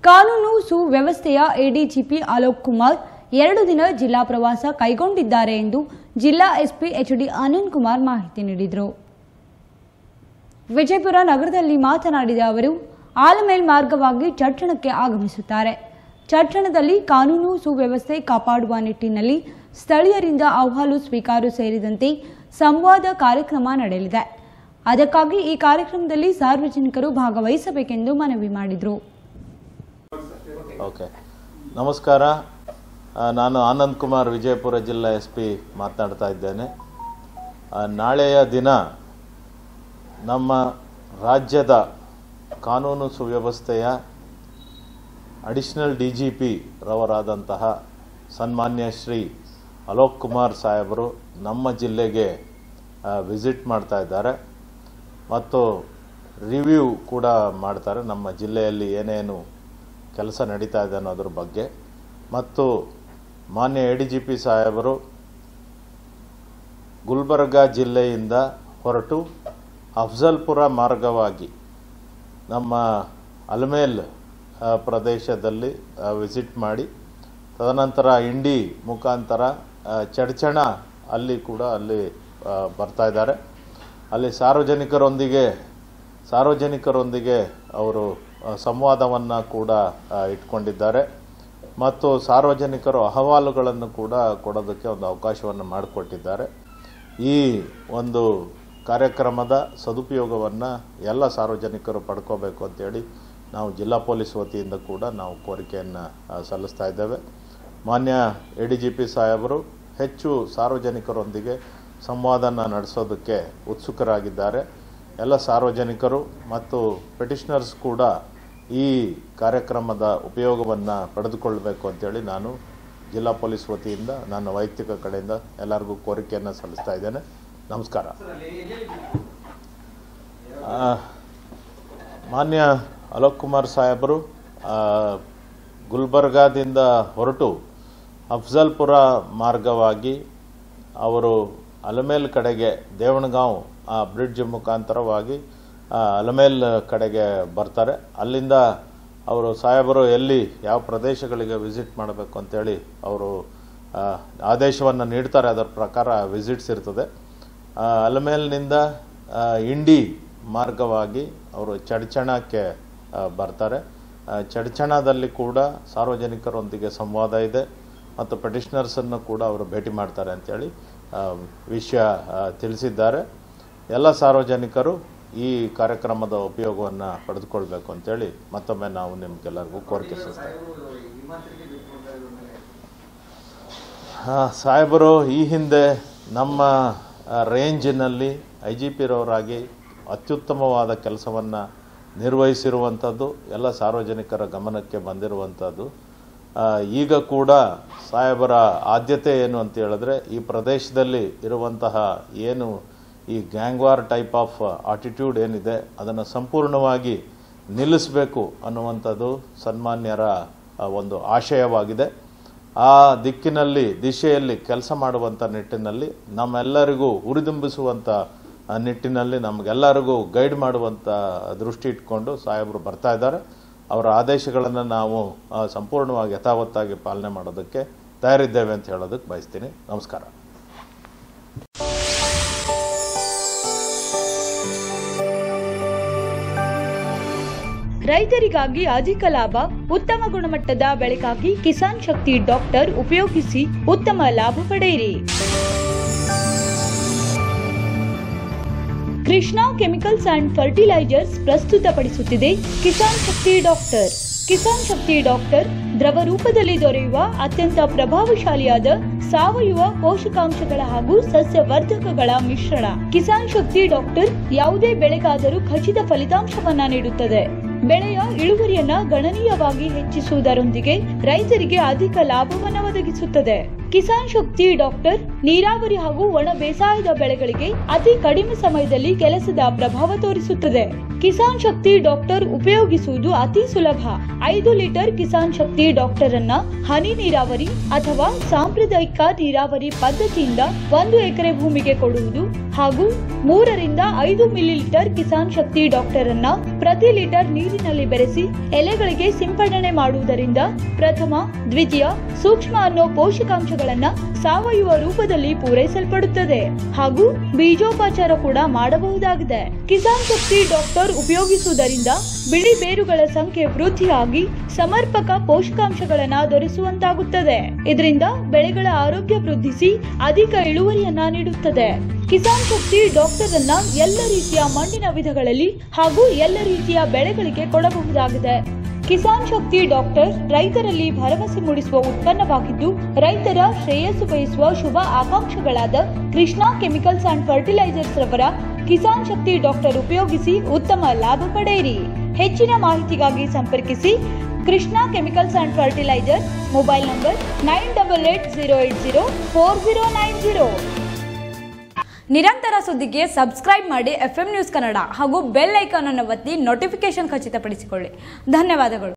ಕಾನೂನು ಸುವ್ಯವಸ್ಥೆಯ ಎಡಿಜಿಪಿ ಅಲೋಕ್ ಕುಮಾರ್ ಎರಡು ದಿನ ಜಿಲ್ಲಾ ಪ್ರವಾಸ ಕೈಗೊಂಡಿದ್ದಾರೆ ಎಂದು ಜಿಲ್ಲಾ ಎಸ್ಪಿ ಎಚ್ಡಿ ಆನಂದ್ ಕುಮಾರ್ ಮಾಹಿತಿ ನೀಡಿದರು ವಿಜಯಪುರ ನಗರದಲ್ಲಿ ಮಾತನಾಡಿದ ಅವರು ಆಲಮೇಲ್ ಮಾರ್ಗವಾಗಿ ಚಟ್ಟಣಕ್ಕೆ ಆಗಮಿಸುತ್ತಾರೆ ಚಟ್ಟಣದಲ್ಲಿ ಕಾನೂನು ಸುವ್ಯವಸ್ಥೆ ಕಾಪಾಡುವ ನಿಟ್ಟಿನಲ್ಲಿ ಸ್ಥಳೀಯರಿಂದ ಅಹವಾಲು ಸ್ವೀಕಾರ ಸೇರಿದಂತೆ ಸಂವಾದ ಕಾರ್ಯಕ್ರಮ ನಡೆಯಲಿದೆ ಅದಕ್ಕಾಗಿ ಈ ಕಾರ್ಯಕ್ರಮದಲ್ಲಿ ಸಾರ್ವಜನಿಕರು ಭಾಗವಹಿಸಬೇಕೆಂದು ಮನವಿ ಮಾಡಿದರು ಓಕೆ ನಮಸ್ಕಾರ ಆ, ನಾನು ಆನಂದ್ ಕುಮಾರ್ ವಿಜಯಪುರ ಜಿಲ್ಲಾ ಎಸ್ ಪಿ ಮಾತನಾಡ್ತಾ ಇದ್ದೇನೆ ಆ, ನಾಳೆಯ ದಿನ ನಮ್ಮ ರಾಜ್ಯದ ಕಾನೂನು ಸುವ್ಯವಸ್ಥೆಯ ಅಡಿಷನಲ್ ಡಿ ಜಿ ಪಿ ರವರಾದಂತಹ ಸನ್ಮಾನ್ಯ ಶ್ರೀ ಅಲೋಕ್ ಕುಮಾರ್ ಸಾಹೇಬರು ನಮ್ಮ ಜಿಲ್ಲೆಗೆ ವಿಸಿಟ್ ಮಾಡ್ತಾ ಇದ್ದಾರೆ ಮತ್ತು ರಿವ್ಯೂ ಕೂಡ ಮಾಡ್ತಾರೆ ನಮ್ಮ ಜಿಲ್ಲೆಯಲ್ಲಿ ಏನೇನು ಕೆಲಸ ನಡೀತಾ ಇದೆ ಅನ್ನೋದ್ರ ಬಗ್ಗೆ ಮತ್ತು ಮಾನ್ಯ ಎ ಡಿ ಜಿ ಪಿ ಸಾಹೇಬರು ಗುಲ್ಬರ್ಗ ಜಿಲ್ಲೆಯಿಂದ ಹೊರಟು ಅಫ್ಜಲ್ಪುರ ಮಾರ್ಗವಾಗಿ ನಮ್ಮ ಅಲ್ಮೇಲ್ ಆ, ಪ್ರದೇಶದಲ್ಲಿ ವಿಸಿಟ್ ಮಾಡಿ ತದನಂತರ ಇಂಡಿ ಮುಖಾಂತರ ಆ, ಚಡ್ಚಣ ಅಲ್ಲಿ ಕೂಡ ಅಲ್ಲಿ ಆ, ಬರ್ತಾ ಇದ್ದಾರೆ ಅಲ್ಲಿ ಸಾರ್ವಜನಿಕರೊಂದಿಗೆ ಸಾರ್ವಜನಿಕರೊಂದಿಗೆ ಅವರು ಸಂವಾದವನ್ನು ಕೂಡ ಆ, ಇಟ್ಕೊಂಡಿದ್ದಾರೆ ಮತ್ತು ಸಾರ್ವಜನಿಕರು ಅಹವಾಲುಗಳನ್ನು ಕೂಡ ಕೊಡೋದಕ್ಕೆ ಒಂದು ಅವಕಾಶವನ್ನು ಮಾಡಿಕೊಟ್ಟಿದ್ದಾರೆ ಈ ಒಂದು ಕಾರ್ಯಕ್ರಮದ ಸದುಪಯೋಗವನ್ನು ಎಲ್ಲ ಸಾರ್ವಜನಿಕರು ಪಡ್ಕೋಬೇಕು ಅಂತೇಳಿ ನಾವು ಜಿಲ್ಲಾ ಪೊಲೀಸ್ ವತಿಯಿಂದ ಕೂಡ ನಾವು ಕೋರಿಕೆಯನ್ನು ಆ, ಸಲ್ಲಿಸ್ತಾ ಇದ್ದೇವೆ ಮಾನ್ಯ ಎ ಡಿ ಜಿ ಪಿ ಸಾಹೇಬರು ಹೆಚ್ಚು ಸಾರ್ವಜನಿಕರೊಂದಿಗೆ ಸಂವಾದನ ನಡೆಸೋದಕ್ಕೆ ಉತ್ಸುಕರಾಗಿದ್ದಾರೆ ಎಲ್ಲ ಸಾರ್ವಜನಿಕರು ಮತ್ತು ಪೆಟಿಷನರ್ಸ್ ಕೂಡ ಈ ಕಾರ್ಯಕ್ರಮದ ಉಪಯೋಗವನ್ನು ಪಡೆದುಕೊಳ್ಳಬೇಕು ಅಂತೇಳಿ ನಾನು ಜಿಲ್ಲಾ ಪೊಲೀಸ್ ವತಿಯಿಂದ ನನ್ನ ವೈಯಕ್ತಿಕ ಕಡೆಯಿಂದ ಎಲ್ಲರಿಗೂ ಕೋರಿಕೆಯನ್ನು ಸಲ್ಲಿಸ್ತಾ ಇದ್ದೇನೆ ನಮಸ್ಕಾರ ಆ, ಮಾನ್ಯ ಅಲೋಕ್ ಕುಮಾರ್ ಸಾಹೇಬರು ಆ, ಗುಲ್ಬರ್ಗಾದಿಂದ ಹೊರಟು ಅಫ್ಜಲ್ಪುರ ಮಾರ್ಗವಾಗಿ ಅವರು ಅಲಮೇಲ್ ಕಡೆಗೆ ದೇವಣಗಾಂವ್ ಆ ಬ್ರಿಡ್ಜ್ ಮುಖಾಂತರವಾಗಿ ಆ, ಅಲಮೇಲ್ ಕಡೆಗೆ ಬರ್ತಾರೆ ಅಲ್ಲಿಂದ ಅವರು ಸಾಹೇಬರು ಎಲ್ಲಿ ಯಾವ ಪ್ರದೇಶಗಳಿಗೆ ವಿಸಿಟ್ ಮಾಡಬೇಕು ಅಂತೇಳಿ ಅವರು ಆ, ಆದೇಶವನ್ನು ನೀಡ್ತಾರೆ ಅದರ ಪ್ರಕಾರ ವಿಸಿಟ್ಸ್ ಇರ್ತದೆ ಆ, ಅಲಮೇಲ್ನಿಂದ ಆ, ಇಂಡಿ ಮಾರ್ಗವಾಗಿ ಅವರು ಚಡ್ಚಣಕ್ಕೆ ಆ, ಬರ್ತಾರೆ ಆ, ಚಡ್ಚಣದಲ್ಲಿ ಕೂಡ ಸಾರ್ವಜನಿಕರೊಂದಿಗೆ ಸಂವಾದ ಇದೆ ಮತ್ತು ಪೆಟಿಷನರ್ಸನ್ನು ಕೂಡ ಅವರು ಭೇಟಿ ಮಾಡ್ತಾರೆ ಅಂತೇಳಿ ಆ, ವಿಷಯ ಆ, ತಿಳಿಸಿದ್ದಾರೆ ಎಲ್ಲ ಸಾರ್ವಜನಿಕರು ಈ ಕಾರ್ಯಕ್ರಮದ ಉಪಯೋಗವನ್ನು ಪಡೆದುಕೊಳ್ಬೇಕು ಅಂತೇಳಿ ಮತ್ತೊಮ್ಮೆ ನಾವು ನಿಮ್ಗೆಲ್ಲರಿಗೂ ಕೋರಿಕೆ ಸಲ್ಲಿಸ್ತೇವೆ ಹಾ, ಸಾಹೇಬರು ಈ ಹಿಂದೆ ನಮ್ಮ ಆ, ರೇಂಜಿನಲ್ಲಿ ಐ ಜಿ ಪಿರವರಾಗಿ ಅತ್ಯುತ್ತಮವಾದ ಕೆಲಸವನ್ನು ನಿರ್ವಹಿಸಿರುವಂಥದ್ದು ಎಲ್ಲ ಸಾರ್ವಜನಿಕರ ಗಮನಕ್ಕೆ ಬಂದಿರುವಂಥದ್ದು ಆ, ಈಗ ಕೂಡ ಸಾಹೇಬರ ಆದ್ಯತೆ ಏನು ಅಂತ ಹೇಳಿದ್ರೆ ಈ ಪ್ರದೇಶದಲ್ಲಿ ಇರುವಂತಹ ಏನು ಈ ಗ್ಯಾಂಗ್ವಾರ್ ಟೈಪ್ ಆಫ್ ಆಟಿಟ್ಯೂಡ್ ಏನಿದೆ ಅದನ್ನು ಸಂಪೂರ್ಣವಾಗಿ ನಿಲ್ಲಿಸಬೇಕು ಅನ್ನುವಂಥದ್ದು ಸನ್ಮಾನ್ಯರ ಆ, ಒಂದು ಆಶಯವಾಗಿದೆ ಆ ದಿಕ್ಕಿನಲ್ಲಿ ದಿಶೆಯಲ್ಲಿ ಕೆಲಸ ಮಾಡುವಂಥ ನಿಟ್ಟಿನಲ್ಲಿ ನಮ್ಮೆಲ್ಲರಿಗೂ ಹುರಿದುಂಬಿಸುವಂಥ ಆ ನಿಟ್ಟಿನಲ್ಲಿ ನಮಗೆಲ್ಲರಿಗೂ ಗೈಡ್ ಮಾಡುವಂಥ ದೃಷ್ಟಿ ಇಟ್ಕೊಂಡು ಸಾಹೇಬರು ಬರ್ತಾ ಇದ್ದಾರೆ ಅವರ ಆದೇಶಗಳನ್ನು ನಾವು ಆ, ಸಂಪೂರ್ಣವಾಗಿ ಯಥಾವತ್ತಾಗಿ ಪಾಲನೆ ಮಾಡೋದಕ್ಕೆ ತಯಾರಿದ್ದೇವೆ ಅಂತ ಹೇಳೋದಕ್ಕೆ ಬಯಸ್ತೀನಿ ನಮಸ್ಕಾರ ರೈತರಿಗಾಗಿ ಅಧಿಕ ಲಾಭ ಉತ್ತಮ ಗುಣಮಟ್ಟದ ಬೆಳೆಗಾಗಿ ಕಿಸಾನ್ ಶಕ್ತಿ ಡಾಕ್ಟರ್ ಉಪಯೋಗಿಸಿ ಉತ್ತಮ ಲಾಭ ಪಡೆಯಿರಿ ಕೃಷ್ಣಾ ಕೆಮಿಕಲ್ಸ್ ಅಂಡ್ ಫರ್ಟಿಲೈಸರ್ಸ್ ಪ್ರಸ್ತುತಪಡಿಸುತ್ತಿದೆ ಕಿಸಾನ್ ಶಕ್ತಿ ಡಾಕ್ಟರ್ ಕಿಸಾನ್ ಶಕ್ತಿ ಡಾಕ್ಟರ್ ದ್ರವ ರೂಪದಲ್ಲಿ ದೊರೆಯುವ ಅತ್ಯಂತ ಪ್ರಭಾವಶಾಲಿಯಾದ ಸಾವಯವ ಪೋಷಕಾಂಶಗಳ ಹಾಗೂ ಸಸ್ಯವರ್ಧಕಗಳ ಮಿಶ್ರಣ ಕಿಸಾನ್ ಶಕ್ತಿ ಡಾಕ್ಟರ್ ಯಾವುದೇ ಬೆಳೆಗಾದರೂ ಖಚಿತ ಫಲಿತಾಂಶವನ್ನ ನೀಡುತ್ತದೆ ಬೆಳೆಯ ಇಳುವರಿಯನ್ನ ಗಣನೀಯವಾಗಿ ಹೆಚ್ಚಿಸುವುದರೊಂದಿಗೆ ರೈತರಿಗೆ ಅಧಿಕ ಲಾಭವನ್ನ ಒದಗಿಸುತ್ತದೆ ಕಿಸಾನ್ ಶಕ್ತಿ ಡಾಕ್ಟರ್ ನೀರಾವರಿ ಹಾಗೂ ಒಣ ಬೇಸಾಯದ ಬೆಳೆಗಳಿಗೆ ಅತಿ ಕಡಿಮೆ ಸಮಯದಲ್ಲಿ ಕೆಲಸದ ಪ್ರಭಾವ ತೋರಿಸುತ್ತದೆ ಕಿಸಾನ್ ಶಕ್ತಿ ಡಾಕ್ಟರ್ ಉಪಯೋಗಿಸುವುದು ಅತಿ ಸುಲಭ ಐದು ಲೀಟರ್ ಕಿಸಾನ್ ಶಕ್ತಿ ಡಾಕ್ಟರ್ ಅನ್ನ ಹನಿ ನೀರಾವರಿ ಅಥವಾ ಸಾಂಪ್ರದಾಯಿಕ ನೀರಾವರಿ ಪದ್ಧತಿಯಿಂದ ಒಂದು ಎಕರೆ ಭೂಮಿಗೆ ಕೊಡುವುದು ಹಾಗೂ ಮೂರರಿಂದ ಐದು ಮಿಲಿಲೀಟರ್ ಕಿಸಾನ್ ಶಕ್ತಿ ಡಾಕ್ಟರ್ ಅನ್ನ ಪ್ರತಿ ಲೀಟರ್ ನೀರಿನಲ್ಲಿ ಬೆರೆಸಿ ಎಲೆಗಳಿಗೆ ಸಿಂಪಡಣೆ ಮಾಡುವುದರಿಂದ ಪ್ರಥಮ ದ್ವಿತೀಯ ಸೂಕ್ಷ್ಮ ಅನ್ನೋ ಪೋಷಕಾಂಶಗಳನ್ನ ಸಾವಯವ ರೂಪದಲ್ಲಿ ಪೂರೈಸಲ್ಪಡುತ್ತದೆ ಹಾಗೂ ಬೀಜೋಪಚಾರ ಕೂಡ ಮಾಡಬಹುದಾಗಿದೆ ಕಿಸಾನ್ ಶಕ್ತಿ ಡಾಕ್ಟರ್ ಉಪಯೋಗಿಸುವುದರಿಂದ ಬಿಳಿ ಬೇರುಗಳ ಸಂಖ್ಯೆ ವೃದ್ಧಿಯಾಗಿ ಸಮರ್ಪಕ ಪೋಷಕಾಂಶಗಳನ್ನ ದೊರೆಸುವಂತಾಗುತ್ತದೆ ಇದರಿಂದ ಬೆಳೆಗಳ ಆರೋಗ್ಯ ವೃದ್ಧಿಸಿ ಅಧಿಕ ಇಳುವರಿಯನ್ನ ನೀಡುತ್ತದೆ ಕಿಸಾನ್ ಶಕ್ತಿ ಡಾಕ್ಟರ್ ಅನ್ನ ಎಲ್ಲ ರೀತಿಯ ಮಣ್ಣಿನ ವಿಧಗಳಲ್ಲಿ ಹಾಗೂ ಎಲ್ಲ ರೀತಿಯ ಬೆಳೆಗಳಿಗೆ ಕೊಡಬಹುದಾಗಿದೆ ಕಿಸಾನ್ ಶಕ್ತಿ ಡಾಕ್ಟರ್ ರೈತರಲ್ಲಿ ಭರವಸೆ ಮೂಡಿಸುವ ಉತ್ಪನ್ನವಾಗಿದ್ದು ರೈತರ ಶ್ರೇಯಸ್ಸು ಬಯಸುವ ಶುಭ ಆಕಾಂಕ್ಷೆಗಳಾದ ಕೃಷ್ಣಾ ಕೆಮಿಕಲ್ಸ್ ಅಂಡ್ ಫರ್ಟಿಲೈಸರ್ಸ್ ರವರ ಕಿಸಾನ್ ಶಕ್ತಿ ಡಾಕ್ಟರ್ ಉಪಯೋಗಿಸಿ ಉತ್ತಮ ಲಾಭ ಪಡೆಯಿರಿ ಹೆಚ್ಚಿನ ಮಾಹಿತಿಗಾಗಿ ಸಂಪರ್ಕಿಸಿ Krishna chemicals and fertilizer mobile number nine double eight zero eight zero four zero nine zero ನಿರಂತರ ಸುದ್ದಿಗೆ ಸಬ್ಸ್ಕ್ರೈಬ್ ಮಾಡಿ ಎಫ್ ನ್ಯೂಸ್ ಕನ್ನಡ ಹಾಗೂ ಬೆಲ್ ಐಕಾನ್ ಅನ್ನು ಒತ್ತಿ ನೋಟಿಫಿಕೇಶನ್ ಖಚಿತಪಡಿಸಿಕೊಳ್ಳಿ ಧನ್ಯವಾದಗಳು